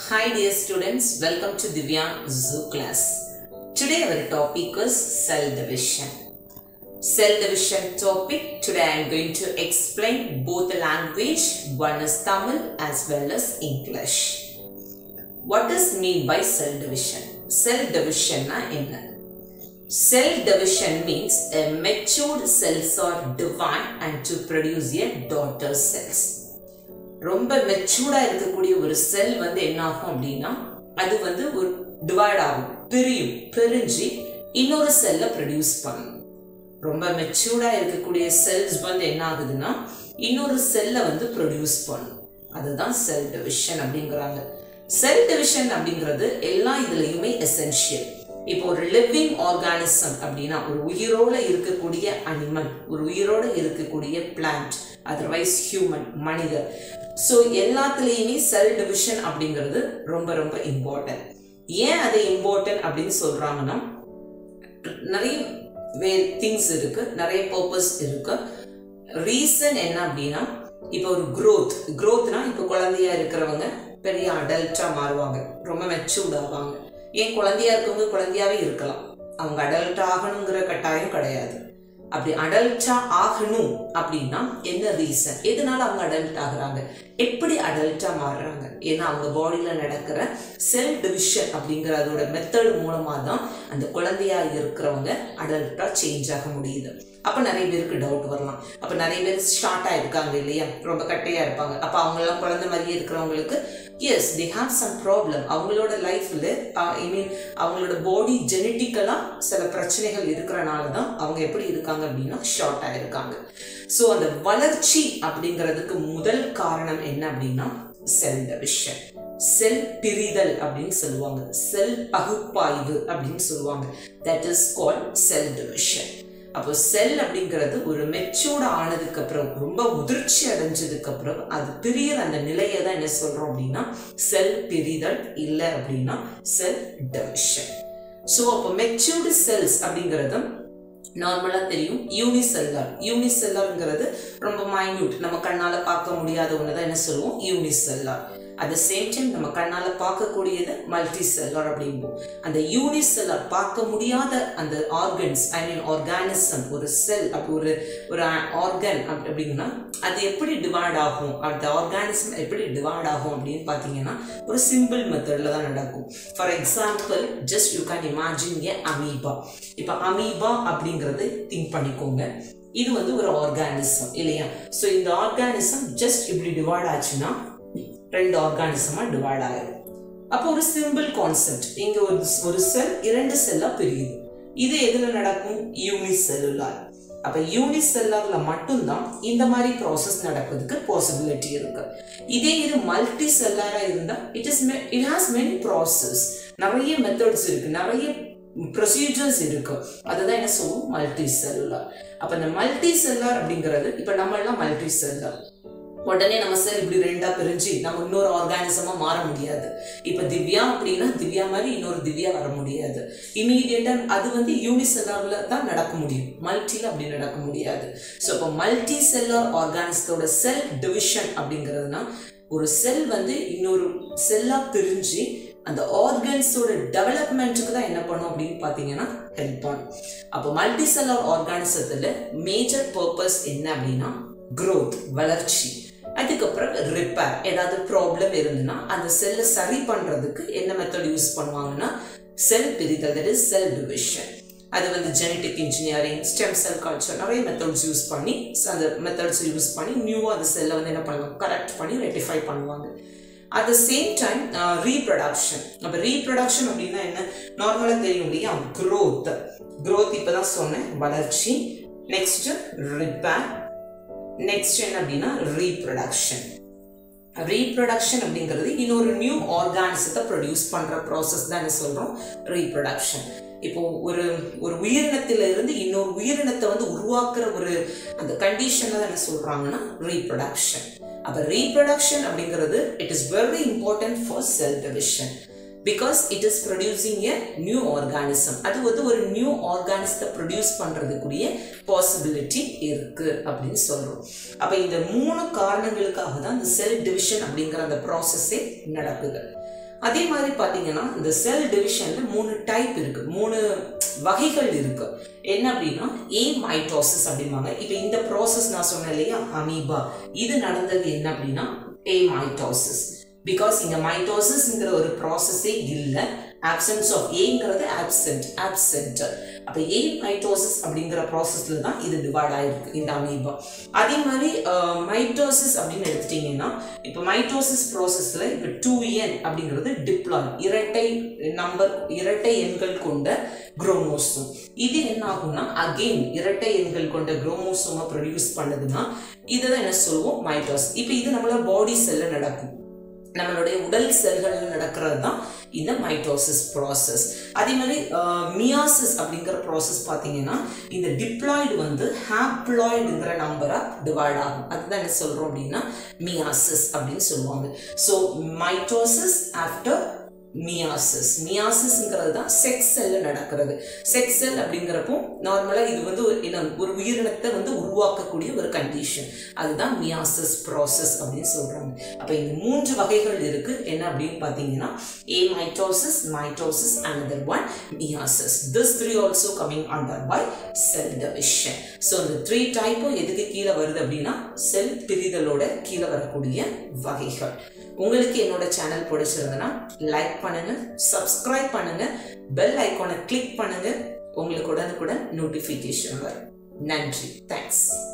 Hi dear students, welcome to Divya Zoo class. Today our topic is cell division. Cell division topic, today I am going to explain both the language, one is Tamil as well as English. What is mean by cell division? Cell division na என்ன? Cell division means a matured cells are divided and to produce a daughter cells. ரொம்ப மெச்சூர்டா இருக்கக்கூடிய ஒரு செல் வந்து என்ன ஆகும் அப்படின்னா அது வந்து ஒரு டிவைட் ஆகும் பிரியும் பிரிஞ்சு இன்னொரு செல்லை ப்ரொடியூஸ் பண்ணும் ரொம்ப மெச்சூர்டா இருக்கக்கூடிய செல்ஸ் வந்து என்ன ஆகுதுன்னா இன்னொரு செல்லை வந்து ப்ரொடியூஸ் பண்ணும் அதுதான் செல் டிவிஷன் அப்படிங்கிறாங்க செல் டிவிஷன் அப்படிங்கிறது எல்லா இதுலயுமே எசென்ஷியல் இப்போ ஒரு லிவிங் ஆர்கானிசம் அப்படின்னா ஒரு உயிரோட இருக்கக்கூடிய அனிமல் ஒரு உயிரோட இருக்கக்கூடிய பிளான்ட் அதர்வைஸ் ஹியூமன் மனிதர் ஸோ எல்லாத்துலேயுமே செல் டிவிஷன் அப்படிங்கிறது ரொம்ப ரொம்ப இம்பார்ட்டன்ட் ஏன் அது இம்பார்ட்டன்ட் அப்படின்னு சொல்றாங்கன்னா நிறைய வே திங்ஸ் இருக்கு நிறைய பர்பஸ் இருக்கு ரீசன் என்ன அப்படின்னா இப்போ ஒரு க்ரோத் க்ரோத்னா இப்போ குழந்தையா இருக்கிறவங்க பெரிய அடல்ட்டா மாறுவாங்க ரொம்ப மெச்சூர்ட் ஆவாங்க ஏன் குழந்தையா இருக்கவங்க குழந்தையாவே இருக்கலாம் அவங்க அடல்ட் ஆகணுங்கிற கட்டாயம் கிடையாது அப்படி அடல்ட்டா ஆகணும் அப்படின்னா என்ன ரீசன் எதனால அவங்க அடல்ட் ஆகுறாங்க எப்படி அடல்ட்டா மாறுறாங்க ஏன்னா அவங்க பாடியில நடக்கிற செல் டிவிஷன் அப்படிங்கிற அதோட மெத்தட் மூலமா தான் அந்த குழந்தையா இருக்கிறவங்க அடல்ட்டா சேஞ்ச் ஆக முடியுது அப்ப நிறைய பேருக்கு டவுட் வரலாம் அப்ப நிறைய பேர் ஷார்ட்டா இருக்காங்க இல்லையா ரொம்ப கட்டையா இருப்பாங்க அப்ப அவங்க எல்லாம் குழந்தை மாதிரியே இருக்கிறவங்களுக்கு yes they have some problem அவங்களோட லைஃப்ல ஐ மீன் அவங்களோட பாடி ஜெனட்டிக்கலா சில பிரச்சனைகள் இருக்கிறனால தான் அவங்க எப்படி இருக்காங்க அப்படின்னா ஷார்ட்டா இருக்காங்க ஸோ அந்த வளர்ச்சி அப்படிங்கிறதுக்கு முதல் காரணம் என்ன அப்படின்னா செல் டிவிஷன் செல் பிரிதல் அப்படின்னு சொல்லுவாங்க செல் பகுப்பாய்வு அப்படின்னு சொல்லுவாங்க that is call cell division அப்போ செல் அப்படிங்கிறது ஒரு மெச்சூர்ட் ஆனதுக்கு அப்புறம் ரொம்ப முதிர்ச்சி அடைஞ்சதுக்கு அப்புறம் அது பிரியற அந்த நிலையை தான் என்ன சொல்றோம் அப்படின்னா செல் பிரிதல் இல்லை அப்படின்னா செல் டிவிஷன் ஸோ அப்போ மெச்சூர்டு செல்ஸ் அப்படிங்கிறது நார்மலா தெரியும் யூனிசெல்லார் யூனிசெல்லார்ங்கிறது ரொம்ப மைன்யூட் நம்ம கண்ணால பார்க்க முடியாத ஒன்று தான் என்ன சொல்லுவோம் unicellular at the same time நம்ம கண்ணால பார்க்கக்கூடியது மல்டி செல்லார் அப்படிம்போம் அந்த யூனிசெல்லார் பார்க்க முடியாத அந்த ஆர்கன்ஸ் ஐ மீன் ஆர்கானிசம் ஒரு செல் அப்படி ஒரு ஒரு ஆர்கன் அப்படின்னா அது எப்படி டிவைட் ஆகும் அந்த ஆர்கானிசம் எப்படி டிவைட் ஆகும் அப்படின்னு பார்த்தீங்கன்னா ஒரு சிம்பிள் மெத்தடில் தான் நடக்கும் for example just you can imagine a amoeba இப்போ அமீபா அப்படிங்கிறது திங்க் பண்ணிக்கோங்க இது வந்து ஒரு ஆர்கானிசம் இல்லையா ஸோ இந்த ஆர்கானிசம் ஜஸ்ட் இப்படி டிவைட் ஆச்சுன்னா ரெண்டு ஆர்கானிசமா டிவைட் ஆயிரும் அப்போ ஒரு சிம்பிள் கான்செப்ட் இங்க ஒரு ஒரு செல் இரண்டு செல்லா பிரியுது இது எதுல நடக்கும் யூனிசெல்லுலார் அப்ப யூனிசெல்லார்ல மட்டும்தான் இந்த மாதிரி ப்ராசஸ் நடக்கிறதுக்கு பாசிபிலிட்டி இருக்கு இதே இது மல்டி செல்லாரா இருந்தா it is it has many process நிறைய மெத்தட்ஸ் இருக்கு நிறைய ப்ரொசீஜர்ஸ் இருக்கு அதுதான் என்ன சொல்லுவோம் மல்டி செல்லுலார் அப்ப இந்த மல்டி செல்லார் அப்படிங்கிறது இப்ப நம்ம எல்லாம் மல்டி செல்லார் உடனே நம்ம செல் இப்படி ரெண்டா பிரிஞ்சு நம்ம இன்னொரு ஆர்கானிசமா மாற முடியாது இப்ப திவ்யா அப்படின்னா திவ்யா மாதிரி இன்னொரு திவ்யா வர முடியாது இமீடியட்டா அது வந்து யூனிசெல்லார்ல தான் நடக்க முடியும் மல்டில அப்படி நடக்க முடியாது ஸோ இப்போ மல்டி செல்லார் ஆர்கானிசத்தோட செல் டிவிஷன் அப்படிங்கிறதுனா ஒரு செல் வந்து இன்னொரு செல்லா பிரிஞ்சு அந்த ஆர்கன்ஸோட டெவலப்மெண்ட்டுக்கு தான் என்ன பண்ணும் அப்படின்னு பார்த்தீங்கன்னா ஹெல்ப் பண்ணும் அப்போ மல்டி செல்லார் ஆர்கானிசத்தில் மேஜர் பர்பஸ் என்ன அப்படின்னா க்ரோத் வளர்ச்சி அதுக்கப்புறம் ரிப்பேர் ஏதாவது ப்ராப்ளம் இருந்துன்னா அந்த செல்லை சரி பண்ணுறதுக்கு என்ன மெத்தட் யூஸ் பண்ணுவாங்கன்னா செல் பிரிதல் தட் இஸ் செல் டிவிஷன் அது வந்து genetic engineering stem cell culture நிறைய மெத்தட்ஸ் யூஸ் பண்ணி அந்த மெத்தட்ஸ் யூஸ் பண்ணி நியூவாக அந்த செல்லை வந்து என்ன பண்ணுவாங்க கரெக்ட் பண்ணி ரெட்டிஃபை பண்ணுவாங்க at the same time reproduction அப்போ ரீப்ரொடக்ஷன் அப்படின்னா என்ன நார்மலாக தெரியும் இல்லையா க்ரோத் க்ரோத் இப்போ தான் சொன்னேன் வளர்ச்சி நெக்ஸ்ட் ரிப்பேர் நெக்ஸ்ட் என்ன அப்படின்னா ரீப்ரொடக்ஷன் ரீப்ரொடக்ஷன் அப்படிங்கிறது இன்னொரு நியூ ஆர்கானிசத்தை ப்ரொடியூஸ் பண்ற ப்ராசஸ் தான் என்ன சொல்றோம் ரீப்ரொடக்ஷன் இப்போ ஒரு ஒரு உயிரினத்தில இருந்து இன்னொரு உயிரினத்தை வந்து உருவாக்குற ஒரு அந்த கண்டிஷனை தான் என்ன சொல்றாங்கன்னா ரீப்ரொடக்ஷன் அப்ப ரீப்ரொடக்ஷன் அப்படிங்கிறது it is very important for cell division because it is producing a new organism அது வந்து ஒரு நியூ ஆர்கானிசத்தை ப்ரொடியூஸ் பண்ணுறதுக்குரிய பாசிபிலிட்டி இருக்கு அப்படின்னு சொல்கிறோம் அப்போ இந்த மூணு காரணங்களுக்காக தான் இந்த செல் டிவிஷன் அப்படிங்கிற அந்த ப்ராசஸே நடக்குது அதே மாதிரி பார்த்தீங்கன்னா இந்த செல் டிவிஷன்ல மூணு டைப் இருக்கு மூணு வகைகள் இருக்கு என்ன அப்படின்னா ஏ மைட்டோசிஸ் அப்படிம்பாங்க இப்போ இந்த ப்ராசஸ் நான் சொன்னேன் இல்லையா அமீபா இது நடந்தது என்ன அப்படின்னா ஏ மைட்டோசிஸ் பிகாஸ் இங்க மைட்டோசிஸ்ங்கிற ஒரு ப்ராசஸே இல்லை ஆப்சன்ஸ் ஆஃப் ஏங்கிறது ஆப்சென்ட் ஆப்சென்ட் அப்போ ஏ மைட்டோசிஸ் அப்படிங்கிற ப்ராசஸ்ல தான் இது டிவைட் ஆயிருக்கு இந்த அமீபா அதே மாதிரி மைட்டோசிஸ் அப்படின்னு எடுத்துட்டீங்கன்னா இப்போ மைட்டோசிஸ் ப்ராசஸ்ல இப்போ டூ என் அப்படிங்கிறது டிப்ளாய் இரட்டை நம்பர் இரட்டை எண்கள் கொண்ட குரோமோசோம் இது என்ன ஆகும்னா அகெயின் இரட்டை எண்கள் கொண்ட குரோமோசோமை ப்ரொடியூஸ் பண்ணுதுன்னா இதுதான் என்ன சொல்லுவோம் மைட்டோஸ் இப்போ இது நம்மளோட பாடி செல்ல நடக்கும் நம்மளுடைய உடல் செல்களில் நடக்கிறது தான் இந்த மைட்டோசிஸ் ப்ராசஸ் அதே மாதிரி மியாசிஸ் அப்படிங்கிற ப்ராசஸ் பார்த்தீங்கன்னா இந்த டிப்ளாய்டு வந்து ஹாப்ளாய்டுங்கிற நம்பராக டிவைட் ஆகும் அதுதான் என்ன சொல்கிறோம் அப்படின்னா மியாசிஸ் அப்படின்னு சொல்லுவாங்க ஸோ மைட்டோசிஸ் ஆஃப்டர் மியாசிஸ் மியாசிஸ்ங்கிறது தான் செக்ஸ் செல்ல நடக்கிறது செக்ஸ் செல் அப்படிங்கிறப்போ நார்மலாக இது வந்து ஒரு என்ன ஒரு உயிரினத்தை வந்து உருவாக்கக்கூடிய ஒரு கண்டிஷன் அதுதான் மியாசிஸ் ப்ராசஸ் அப்படின்னு சொல்கிறாங்க அப்போ இந்த மூன்று வகைகள் இருக்கு என்ன அப்படின்னு பார்த்தீங்கன்னா amitosis mitosis another one meiosis this three also coming under by cell division so இந்த த்ரீ டைப்பும் எதுக்கு கீழே வருது அப்படின்னா செல் பிரிதலோட கீழே வரக்கூடிய வகைகள் உங்களுக்கு என்னோட சேனல் பிடிச்சிருந்ததுன்னா லைக் பண்ணுங்க சப்ஸ்கிரைப் பண்ணுங்க பெல் ஐக்கானை கிளிக் பண்ணுங்க உங்களுக்கு உடனுக்குடன் நோட்டிஃபிகேஷன் வரும் நன்றி தேங்க்ஸ்